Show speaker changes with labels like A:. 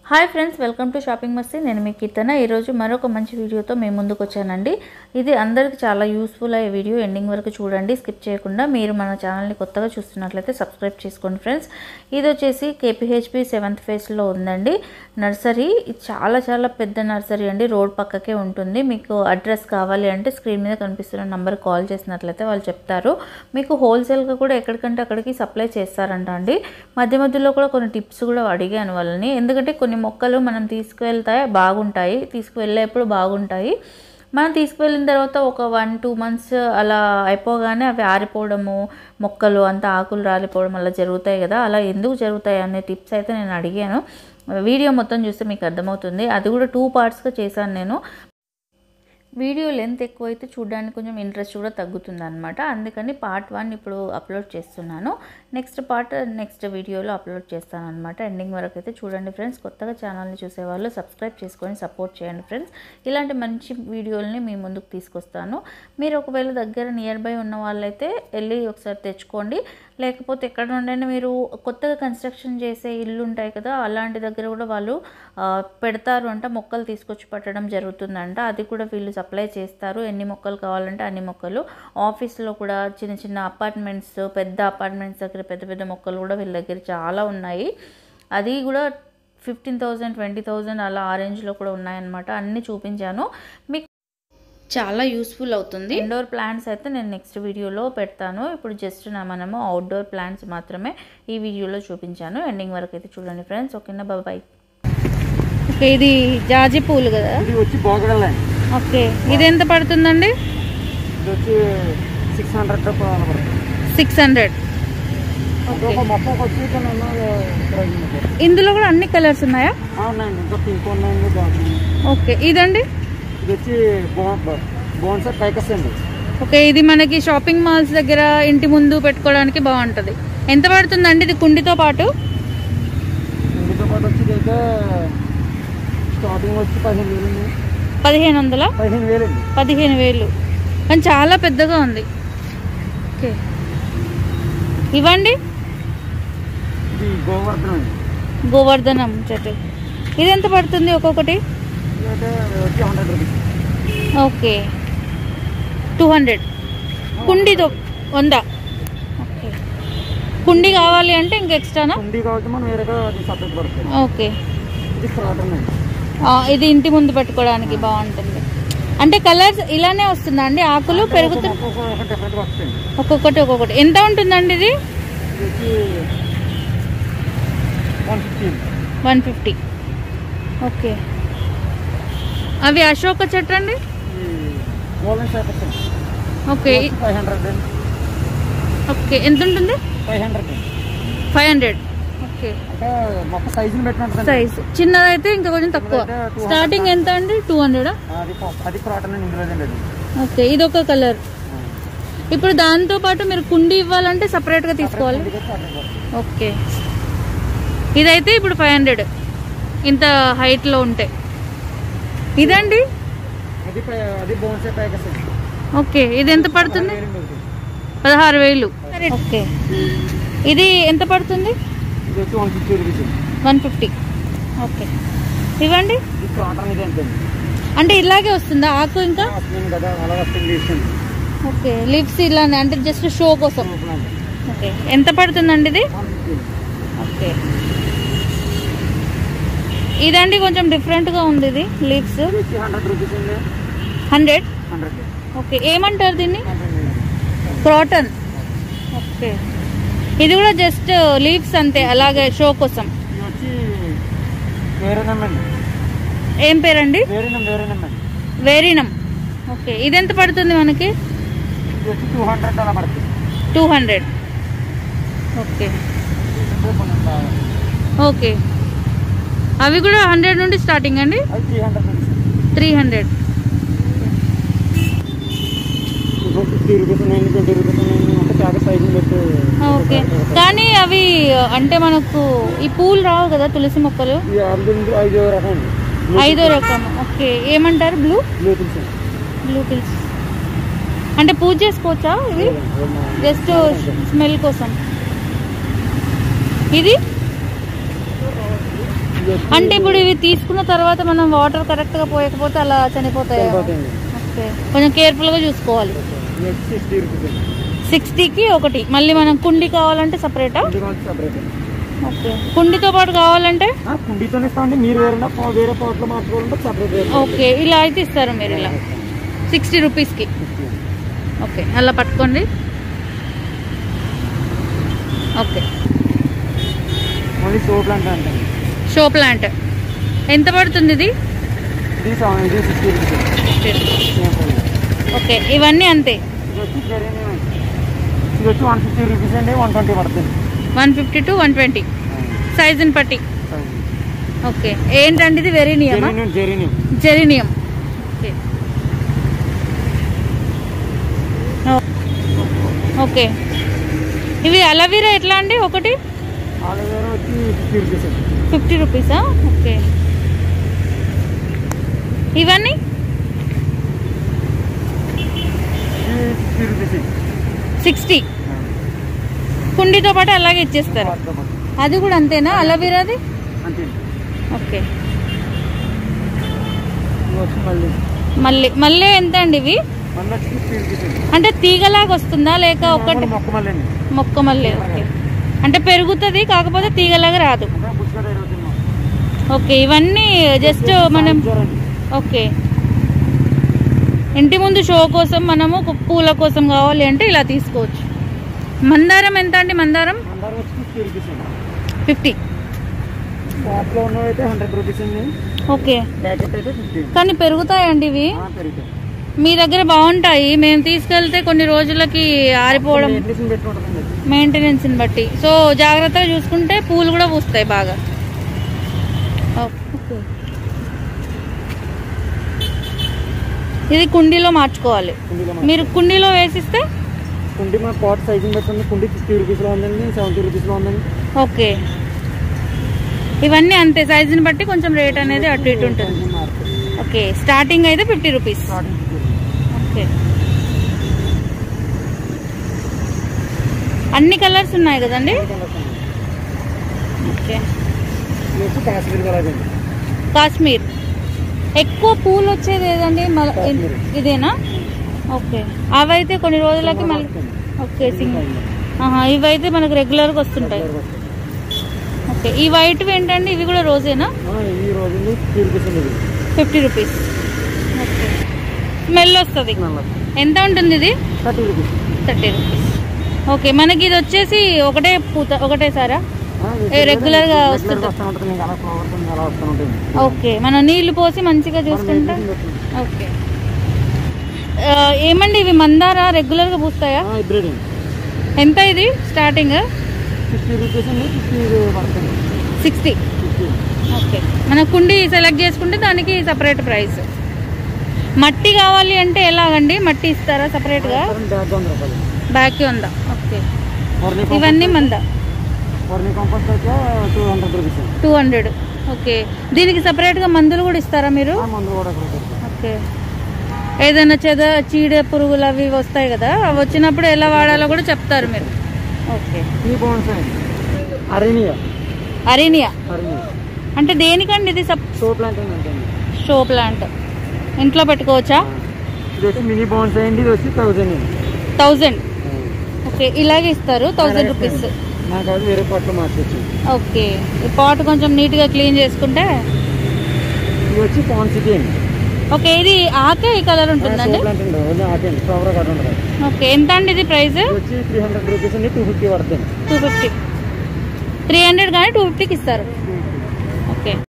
A: Hi friends welcome to shopping Masti నేను మీ కీర్తన ఈరోజు మరొక మంచి వీడియోతో మేము ముందుకు వచ్చానండి ఇది అందరికి చాలా యూస్ఫుల్ అయ్యే వీడియో ఎండింగ్ వరకు చూడండి స్కిప్ చేయకుండా మీరు మన ఛానల్ని కొత్తగా చూస్తున్నట్లయితే సబ్స్క్రైబ్ చేసుకోండి ఫ్రెండ్స్ ఇది వచ్చేసి కేపీహెచ్పి సెవెంత్ ఫేజ్లో ఉందండి నర్సరీ ఇది చాలా చాలా పెద్ద నర్సరీ అండి రోడ్ పక్కకే ఉంటుంది మీకు అడ్రస్ కావాలి అంటే స్క్రీన్ మీద కనిపిస్తున్న నంబర్ కాల్ చేసినట్లయితే వాళ్ళు చెప్తారు మీకు హోల్సేల్గా కూడా ఎక్కడికంటే అక్కడికి సప్లై చేస్తారంట అండి మధ్య మధ్యలో కూడా కొన్ని టిప్స్ కూడా అడిగాను వాళ్ళని ఎందుకంటే కొన్ని మొక్కలు మనం తీసుకువెళ్తాయి బాగుంటాయి తీసుకువెళ్ళేప్పుడు బాగుంటాయి మనం తీసుకువెళ్ళిన తర్వాత ఒక వన్ టూ మంత్స్ అలా అయిపోగానే అవి ఆరిపోవడము మొక్కలు అంతా ఆకులు రాలిపోవడం అలా జరుగుతాయి కదా అలా ఎందుకు జరుగుతాయి అనే టిప్స్ అయితే నేను అడిగాను వీడియో మొత్తం చూస్తే మీకు అర్థమవుతుంది అది కూడా టూ పార్ట్స్గా చేశాను నేను వీడియో లెంత్ ఎక్కువైతే చూడడానికి కొంచెం ఇంట్రెస్ట్ కూడా తగ్గుతుంది అనమాట అందుకని పార్ట్ వన్ ఇప్పుడు అప్లోడ్ చేస్తున్నాను నెక్స్ట్ పార్ట్ నెక్స్ట్ వీడియోలో అప్లోడ్ చేస్తాను అనమాట ఎండింగ్ వరకు అయితే చూడండి ఫ్రెండ్స్ కొత్తగా ఛానల్ని చూసేవాళ్ళు సబ్స్క్రైబ్ చేసుకొని సపోర్ట్ చేయండి ఫ్రెండ్స్ ఇలాంటి మంచి వీడియోలని మీ ముందుకు తీసుకొస్తాను మీరు ఒకవేళ దగ్గర నియర్ బై ఉన్న వాళ్ళైతే వెళ్ళి ఒకసారి తెచ్చుకోండి లేకపోతే ఎక్కడ నుండైనా మీరు కొత్తగా కన్స్ట్రక్షన్ చేసే ఇల్లు ఉంటాయి కదా అలాంటి దగ్గర కూడా వాళ్ళు ఆ, పెడతారు అంట మొక్కలు తీసుకొచ్చి పెట్టడం జరుగుతుందంట అది కూడా వీళ్ళు సప్లై చేస్తారు ఎన్ని మొక్కలు కావాలంటే అన్ని మొక్కలు ఆఫీస్లో కూడా చిన్న చిన్న అపార్ట్మెంట్స్ పెద్ద అపార్ట్మెంట్స్ దగ్గర పెద్ద పెద్ద మొక్కలు కూడా వీళ్ళ దగ్గర చాలా ఉన్నాయి అది కూడా ఫిఫ్టీన్ థౌజండ్ ట్వంటీ థౌజండ్ అలా ఆ రేంజ్లో కూడా ఉన్నాయన్నమాట అన్నీ చూపించాను మీకు చాలా యూస్ఫుల్ అవుతుంది ఇండోర్ ప్లాంట్స్ అయితే నేను నెక్స్ట్ వీడియోలో పెడతాను ఇప్పుడు జస్ట్ నా మనము అవుట్డోర్ ప్లాంట్స్ మాత్రమే ఈ వీడియోలో చూపించాను ఎండింగ్ వరకు అయితే చూడండి ఫ్రెండ్స్ ఓకేనా బాబాయ్ ఓకే ఇది జాజి పూలు కదా
B: ఇది వచ్చి బోగడలండి
A: ఓకే ఇది ఎంత పడుతుందండి
B: ఇది వచ్చి సిక్స్ హండ్రెడ్ పడుతుంది
A: సిక్స్ హండ్రెడ్
B: ఒక మొక్కకు వచ్చి ఇక్కడ ఉన్న ప్రైజ్ ఉంది.
A: ఇందులో కూడా అన్ని కలర్స్ ఉన్నాయా
B: ఆ, ఉన్నాయండి ఇంకా పింక్ ఉన్నాయండి బాగుంది
A: ఓకే ఇదండి
B: ఇది వచ్చి బోన్సర్ పైకస్ అండి
A: ఓకే ఇది మనకి షాపింగ్ మాల్స్ దగ్గర ఇంటి ముందు పెట్టుకోవడానికి బాగుంటుంది ఎంత పడుతుందండి ఇది కుండితో పాటు
B: ఇందుతో పాటు వచ్చి ఇదైతే స్టార్టింగ్ వచ్చి పదిహేను వేలు అండి
A: పదిహేను వందల
B: పదిహేను వేలు అండి
A: పదిహేను వేలు కానీ చాలా పెద్దగా ఉంది ఓకే ఇవ్వండి
B: ఇది గోవర్ధనం అండి
A: గోవర్ధనం చెట్టు ఇది ఎంత పడుతుంది ఒక్కొక్కటి
B: ఇదైతే వచ్చి hundred rupees
A: okay two hundred కుండీతో వంద ఓకే కుండీ కావాలి అంటే ఇంక ఎక్స్ట్రానా
B: కుండీ కాబట్టి మనం వేరేగా అది సపరేట్ పడుతుంది
A: ఓకే
B: ఇది క్రాటన్ అండి
A: ఆ, ఇది ఇంటి ముందు పెట్టుకోవడానికి బాగుంటుంది అంటే కలర్స్ ఇలానే వస్తుందా అండి ఆకులు పెరుగుతు
B: ఒక్కొక్క డిఫరెంట్ వస్తుంది
A: ఒక్కొక్కటి ఒక్కొక్కటి ఎంత ఉంటుందండి ఇది
B: ఇది వచ్చి one fifty
A: one fifty okay అవి అశోక చెట్టు అండి
B: గోల్డెన్ పేపర్స్ అండి
A: ఓకే
B: ఫైవ్ హండ్రెడ్ అండి
A: ఓకే ఎంత ఉంటుంది
B: ఫైవ్ హండ్రెడ్ అండి
A: ఫైవ్ హండ్రెడ్ ఓకే
B: అంటే మొక్క సైజుని పెట్టి ఉంటుంది
A: సైజ్ చిన్నదైతే ఇంకా కొంచెం తక్కువ
B: చిన్నదైతే 200.
A: స్టార్టింగ్ ఎంత అండి టూ హండ్రెడా
B: అది ప- అది క్రాటన్ అండి ఇందులో అండి అది
A: ఓకే ఇది ఒక కలర్ ఇప్పుడు దాంతో పాటు మీరు కుండీ ఇవ్వాలంటే సపరేట్గా తీసుకోవాలి
B: ఇది cotton box.
A: ఓకే ఇదైతే ఇప్పుడు ఫైవ్ హండ్రెడ్ ఇంత హైట్లో ఉంటే ఇదండి
B: అది పై- అది బోన్సే ప్యాకెట్స్ అండి
A: ఓకే ఇది ఎంత పడుతుంది
B: వేరే ఉంది.
A: పదహారు వేలు ఓకే ఇది ఎంత పడుతుంది
B: ఇది వచ్చి వన్ ఫిఫ్టీ రూపీస్ అండి.
A: వన్ ఫిఫ్టీ ఓకే ఇవ్వండి
B: ఇది క్రాటన్ ఇది అంతే అండి.
A: అంటే ఇలాగే వస్తుందా ఆకు ఇంకా
B: వస్తుంది కదా అలా వస్తుంది ఇస్తుంది
A: ఓకే లిప్స్ ఇలానే అంటే జస్ట్ షో కోసం
B: లోపల అండి.
A: ఓకే ఎంత పడుతుందండి ఇది
B: వన్ ఫిఫ్టీ అండి.
A: ఓకే ఇదండి కొంచెం డిఫరెంట్గా ఉంది ఇది లీవ్స్
B: ఇది వచ్చి హండ్రెడ్ రూపీస్ అండి
A: హండ్రెడ్
B: హండ్రెడ్
A: ఓకే ఏమంటారు దీన్ని
B: హండ్రెడ్ అండి.
A: క్రాటన్ ఓకే ఇది కూడా జస్ట్ లీవ్స్ అంతే అలాగే షో కోసం
B: ఇది వచ్చి వేరే నెమ్మండి
A: ఏం పేరండి
B: వేరే నెమ్ వేరే నెమ్మండి
A: వేరినం ఓకే ఇది ఎంత పడుతుంది మనకి
B: ఇది వచ్చి టూ హండ్రెడ్ అలా పడుతుంది
A: టూ హండ్రెడ్ ఓకే
B: అంటే కొంచెం బాగా.
A: ఓకే అవి కూడా హండ్రెడ్ నుండి స్టార్టింగ్ అండి
B: అది three hundred rupees
A: three hundred
B: fifty rupees ఉన్నాయండి ట్వంటీ రూపీస్ ఉన్నాయండి అంటే ప్యాకెట్ సైజుని బట్టి
A: ఓకే కానీ అవి అంటే మనకు ఈ పూలు రావు కదా తులసి మొక్కలు
B: ఈ ఆరు ఐదు రకం అండి
A: ఐదో రకం ఓకే ఏమంటారు blue
B: blue pills
A: blue pills అంటే పూజ చేసుకోవచ్చా ఇవి జస్ట్ స్మెల్ కోసం ఇది
B: ఇది ఇది వచ్చి
A: అంటే ఇప్పుడు ఇవి తీసుకున్న తర్వాత మనం వాటర్ కరెక్ట్ గా పోయకపోతే అలా చనిపోతాయి
B: చనిపోతాయండి
A: ఓకే కొంచెం కేర్ఫుల్ గా చూసుకోవాలి
B: ఇది వచ్చి సిక్స్టీ రూపీస్ అండి
A: సిక్స్టీకి ఒకటి మళ్ళీ మనం కుండి కావాలంటే సపరేటా
B: కుండీ కావాలి సపరేట్ అండి
A: ఓకే కుండితో పాటు కావాలంటే
B: ఆ, కుండీతోనే ఇస్తామండి మీరు వేరే పా- వేరే పాటలు మార్చుకోవాలంటే సపరేట్ రేట్
A: ఓకే ఇలా అయితే ఇస్తారు మీరు ఇలా సిక్స్టీ రూపీస్కి ఓకే అలా పట్టుకోండి ఓకే
B: మళ్ళీ సోప్ అంటే అంటే
A: షో ప్లాంట్ ఎంత పడుతుంది ఇది
B: ఇది సెవెన్ ఇది సిక్స్టీ రూపీస్
A: ఓకే ఇవన్నీ అంతే
B: ఇది వచ్చి జెరీనియం అండి. ఇది వచ్చి వన్ ఫిఫ్టీ రూపీస్ అండి వన్ ట్వంటీ పడుతుంది
A: one fifty to one twenty సైజుని పట్టి ఓకే ఏంటండి ఇది వెరీనియమా
B: geranium geranium
A: geranium okay okay ఇవి అలవీరా ఎట్లా అండి ఒకటి
B: ఆలోవేరా వచ్చి ఫిఫ్టీ రూపీస్ అండి
A: ఫిఫ్టీ రూపీసా ఓకే ఇవన్నీ
B: ఇది ఫిఫ్టీ రూపీస్ అండి
A: సిక్స్టీ కుండీతో పాటు అలాగే ఇచ్చేస్తారు అది కూడా అంతేనా అలవీరాది
B: అంతే
A: ఓకే
B: ఇది వచ్చి మళ్ళీ
A: మళ్ళీ మళ్ళీ ఎంత అండి ఇవి
B: మళ్ళీ వచ్చి ఫిఫ్టీ రూపీస్ అండి
A: అంటే తీగలాగా వస్తుందా లేక ఒకటి
B: మామూలు మొక్క మళ్ళీ అండి
A: మొక్క మళ్ళీ ఓకే అంటే పెరుగుతుంది కాకపోతే తీగలాగా రాదు
B: అంటే పుష్కర ఇరవై
A: ఓకే ఇవన్నీ జస్ట్ మనం ఓకే ఇంటి ముందు షో కోసం మనము కు- పూల కోసం కావాలి అంటే ఇలా తీసుకోవచ్చు మందారం ఎంత అండి మందారం
B: అందరూ వచ్చి ఫిఫ్టీ రూపీస్ అండి
A: ఫిఫ్టీ
B: షాప్లో ఉన్నవైతే హండ్రెడ్ రూపీస్ అండి
A: ఓకే
B: ప్యాకెట్ అయితే ఫిఫ్టీ
A: కానీ పెరుగుతాయండి ఇవి
B: పెరుగుతాయి
A: మీ దగ్గర బాగుంటాయి మేము తీసుకెళ్తే కొన్ని రోజులకి ఆరిపోవడం
B: మెడిసిన్ పెట్టుకుంటుంది
A: మెయింటెనెన్స్ని బట్టి సో జాగ్రత్తగా చూసుకుంటే పూలు కూడా పూస్తాయి బాగా ఓకే ఇది కుండీలో మార్చుకోవాలి
B: కుండీలో
A: మీరు కుండీలో వేసిస్తే
B: కుండీ మా పాట్ సైజుని బట్టి ఉంది కుండీ ఫిఫ్టీ రూపీస్లో ఉందండి సెవెంటీ రూపీస్లో ఉందండి
A: ఓకే ఇవన్నీ అంతే సైజుని బట్టి కొంచెం రేట్ అనేది అటు ఇటు ఉంటుంది ఓకే స్టార్టింగ్ అయితే ఫిఫ్టీ రూపీస్ ఓకే అన్ని కలర్స్ ఉన్నాయి కదండి ఓకే
B: వచ్చి కాశ్మీర్ కలర్ అండి
A: కాశ్మీర్ ఎక్కువ పూలు వచ్చేది ఏదండి మల-
B: కాశ్మీర్.
A: ఇదేనా ఓకే అవైతే కొన్ని రోజులకి మళ్ళీ ఓకే సింగిల్ ఆహా ఇవైతే మనకు రెగ్యులర్గా వస్తుంటాయి ఓకే ఈ వైట్ ఏంటండి ఇవి కూడా రోజేనా
B: ఈ రోజు ఫిఫ్టీ రూపీస్ అండి ఇది
A: ఫిఫ్టీ రూపీస్ ఓకే స్మెల్ వస్తుంది
B: నల్ల
A: ఎంత ఉంటుంది ఇది
B: thirty rupees
A: thirty rupees okay మనకి ఇది వచ్చేసి ఒకటే పూత ఒకటే సారా ఏ, regular గా వస్తుంటుంది.
B: వస్తూ ఉంటుంది మీకు అలా ఫ్లవర్స్ అలా వస్తూ ఉంటుంది
A: ఓకే మనం నీళ్లు పోసి మంచిగా చూసుకుంటే ఓకే ఆ, ఏమండి ఇవి మందారా రెగ్యులర్గా పూస్తాయా
B: హైబ్రిడ్ అండి
A: ఎంత ఇది స్టార్టింగ్
B: ఫిఫ్టీ రూపీస్ అండి ఫిఫ్టీ పడుతుంది
A: సిక్స్టీ
B: ఫిఫ్టీ
A: ఓకే మన కుండి సెలెక్ట్ చేసుకుంటే దానికి సపరేట్ ప్రైస్ మట్టి కావాలి అంటే ఎలాగండి మట్టి ఇస్తారా సపరేట్గా
B: బ్యాగ్ వంద రూపాయలు
A: బ్యాక్ ఉందా ఓకే
B: వర్ణి
A: ఇవన్నీ మంద
B: వర్ణి కంపోస్ట్ అయితే టూ హండ్రెడ్ రూపీస్ అండి
A: టూ హండ్రెడ్ ఓకే దీనికి సపరేట్గా మందులు కూడా ఇస్తారా మీరు
B: ఆ మందు కూడా ఇక్కడ ఉంటుంది.
A: ఓకే ఏదైనా చెద చీడ పురుగులు అవి వస్తాయి కదా అవి వచ్చినప్పుడు ఎలా వాడాలో కూడా చెప్తారు మీరు ఓకే
B: ఈ బోన్స్ అండి అరేనియా
A: అరీనియా
B: అరేనియా
A: అంటే దేనికండి ఇది సబ్
B: షో ప్లాంట్ అండి
A: షో ప్లాంట్ ఇంట్లో పెట్టుకోవచ్చా
B: ఇది వచ్చి మినీ బోన్స్ అయ్యింది ఇది వచ్చి థౌజండ్ అండి
A: థౌజండ్ ఓకే ఇలాగే ఇస్తారు థౌజండ్ రూపీస్
B: నాకు అది వేరే పట్ల మార్చొచ్చు
A: ఓకే ఈ పాట్ కొంచెం నీట్గా క్లీన్ చేసుకుంటే
B: ఇది వచ్చి పాన్ సిటీ అండి
A: ఓకే ఇది ఆకే ఈ కలర్ ఉంటుందండి
B: షో ప్లాంట్ అండి ఓన్లీ ఆకండి ఫ్లవర్ కార్డు ఉండదు
A: ఓకే ఎంత అండి ఇది ప్రైస్
B: ఇది వచ్చి త్రీ హండ్రెడ్ రూపీస్ అండి టూ ఫిఫ్టీ పడుతుంది
A: టూ ఫిఫ్టీ త్రీ హండ్రెడ్ కానీ టూ ఫిఫ్టీకి ఇస్తారు ఓకే